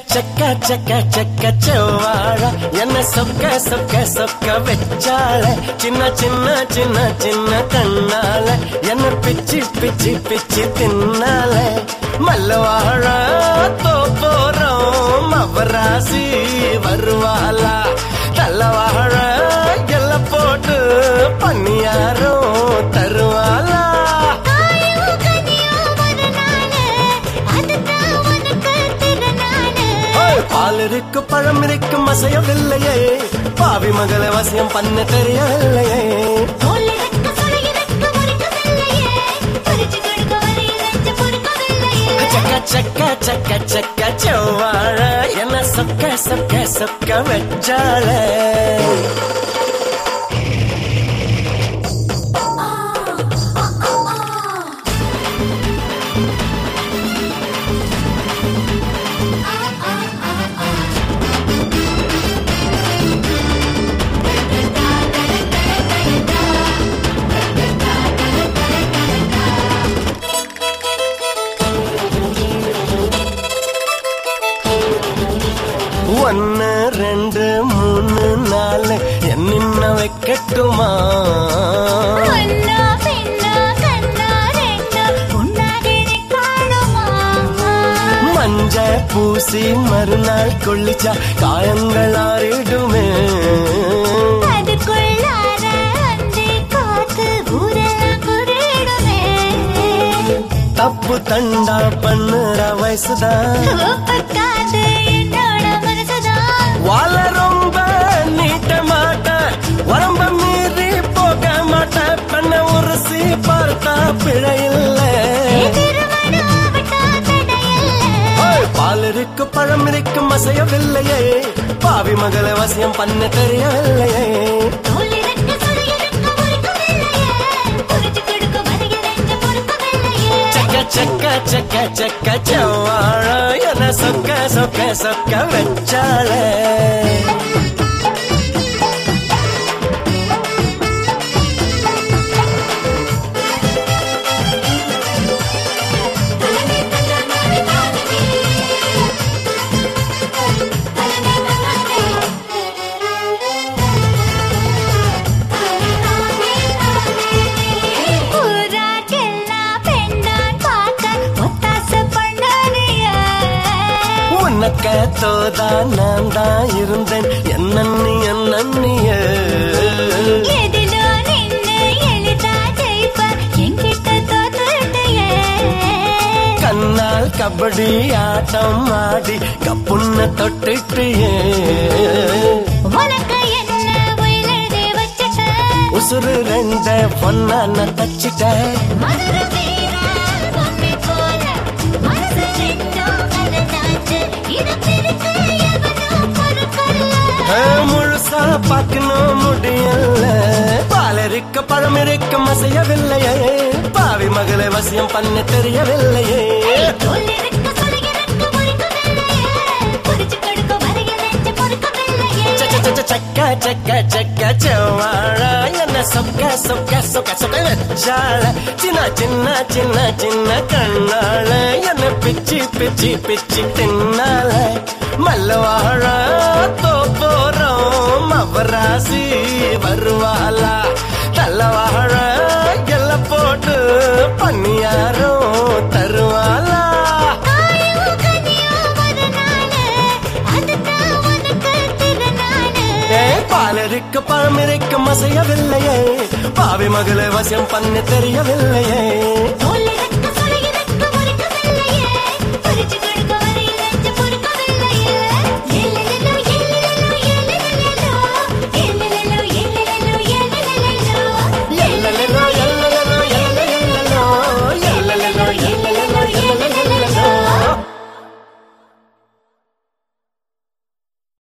செக்க செக்க செக்க செவ்வாழ என்ன சொக்க சொக்க சொக்க வச்சாள சின்ன சின்ன சின்ன சின்ன கண்ணால என்ன பிச்சு பிச்சு பிச்சு தின்னால மல்லவாழ தோப்போறோம் அவராசி வருவாளா தள்ளவாழ எல்ல போட்டு பண்ணியாரோ தருவாளா காயோ கனியோ ஒரு நாளு அதுதான் உனக்கு திருநாளு ஏய், பால் இருக்கு பழம் இருக்கு மசையவில்லையே பாவி மகளை வசியம் பண்ண தெரியவில்லையே தோலிறக்க சுளையிறக்க முறிக்கவில்லையே பறிச்சு கொடுக்க வரையில் நெஞ்சு பொறுக்கவில்லையே சக்க சக்க சக்க சக்க செவ்வாழ என்ன சொக்க சொக்க சொக்க வச்சாளே ஒன்னு ரெண்டு மூணு நாலு என்ன வைக்கட்டுமா ஒன்னா பெண்ணா கண்ணா ரெண்டா உன்னாகினி காணுமா மஞ்ச பூசி மறுநாள் கொள்ளிச்சா காயங்கள் ஆறிடுமே அதுக்குள்ளார அந்தி காத்து ஊரெல்லாம் குருடுமே தப்பு தண்டா பண்ணுற வயசுதான் ஒப்பக்காது என்னோட மனசுதான் வாழ ரொம்ப நீட்ட மாட்டேன் உடம்ப மீறி போக மாட்டேன் பண்ண உரசி பார்த்தா பிழை இல்லை திருமணம் ஆவட்டா தடையல்ல ஏய், பால் இருக்கு பழம் இருக்கு மசையவில்லையே பாவி மகளை வசியம் பண்ண தெரியவில்லையே தோலிறக்க சுளையிறக்க முறிக்கவில்லையே புரிச்சு கொடுக்க வரையில் நெஞ்சு பொறுக்கவில்லையே செக்க செக்க செக்க செக்க செவ்வாழ என சொக்க சொக்க சொக்க வச்சாளே ஊரார்க்கெல்லாம் பெண்ணான் பார்க்க ஒத்தாசை பண்ணானியே. உனக்க தோதா நான் தான் இருந்தேன் என்னன்னி என்னன்னிய எதிலோ நின்னு எளிதா ஜெயிப்ப, என்கிட்ட தோத்துட்டியே. கண்ணால் கபடி ஆட்டம் ஆடி கப்புன்ன தொட்டுட்டியே உனக்கு என்ன உயிரெழுதி வச்சிட்ட? உசுறு ரெண்ட பொண்ணான தச்சிட்டேன் மதுரை வீரா, பொம்மை போல மனசு ரெண்டும் கலந்தாச்சு. இதை பிரிக்க எவனும் பொறுக்கல்ல. ஆ, முழுசா பார்க்கணும் முடியல பால் இருக்க பழம் இருக்க மசையவில்லையே பாவி மகளை வசியம் பண்ண தெரியவில்லையே தோலிறக்க சுளையிறக்க முறிக்கவில்லையே. புரிச்சு கொடுக்க வரையில் நெஞ்சு பொறுக்கவில்லையே. ச- ச- ச- சக்க சக்க சக்க செவ்வாழ என்ன சொக்க சொக்க சொக்க சொக்க வச்சாள சின்ன சின்ன சின்ன சின்ன கண்ணாள என்ன பிச்சி பிச்சி பிச்சி தின்னால மல்லவாழ தோப்போறோம் அவராசி வருவாளா தள்ளவாழ எல்ல போட்டு பண்ணியாரோ தருவாளா காயோ கனியோ ஒரு நாளு, அதுதான் உனக்கு திருநாளு. ஏ, பால் இருக்க பழம் இருக்க மசையவில்லையே பாவி மகளை வசியம் பண்ண தெரியவில்லையே தோலிறக்க